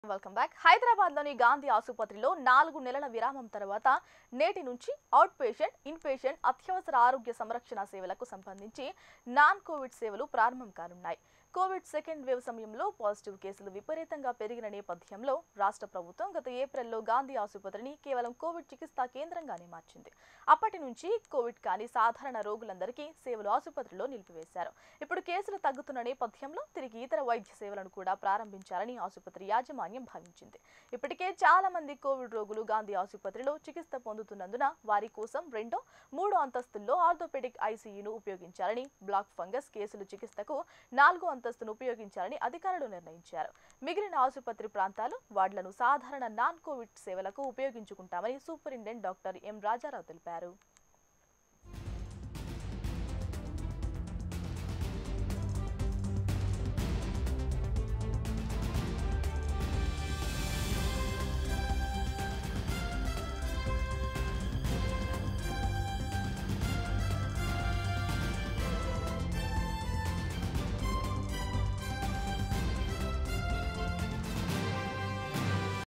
welcome back Hyderabad లోని గాంధీ ఆసుపత్రిలో నాలుగు నెలల విరామం తర్వాత నేటి నుంచి అవుట్ పేషెంట్ ఇన్ పేషెంట్ అత్యవసర ఆరోగ్య సంరక్షణ సేవలకు సంబంధించి నాన్ కోవిడ్ సేవలు ప్రారంభం కానున్నాయి కోవిడ్ సెకండ్ వేవ్ సమయంలో పాజిటివ్ కేసులు విపరీతంగా పెరిగిన నేపథ్యంలో రాష్ట్ర ప్రభుత్వం గత ఏప్రిల్లో గాంధీ ఆసుపత్రిని కేవలం కోవిడ్ చికిత్సా కేంద్రంగానే మార్చింది అప్పటి నుంచి కోవిడ్ కాని సాధారణ రోగులందరికీ సేవలు ఆసుపత్రిలో నిలిపివేశారు ఇప్పుడు కేసులు తగ్గుతున్న నేపథ్యంలో తిరిగి ఇతర వైద్య సేవలను కూడా ప్రారంభించాలని ఆసుపత్రి యాజమాన్యం భావించింది ఇప్పటికే చాలా మంది కోవిడ్ రోగులు గాంధీ ఆసుపత్రిలో చికిత్స పొందుతున్నందున వారి కోసం రెండో మూడో అంతస్తుల్లో ఆర్థోపెడిక్ ఐసీయూను ఉపయోగించాలని బ్లాక్ ఫంగస్ కేసులు చికిత్సకు నాలుగో అంతస్తును ఉపయోగించాలని అధికారులు నిర్ణయించారు మిగిలిన ఆసుపత్రి ప్రాంతాలు వార్డులను సాధారణ నాన్ కోవిడ్ సేవలకు ఉపయోగించుకుంటామని సూపరింటెండెంట్ డాక్టర్ ఎం రాజారావు తెలిపారు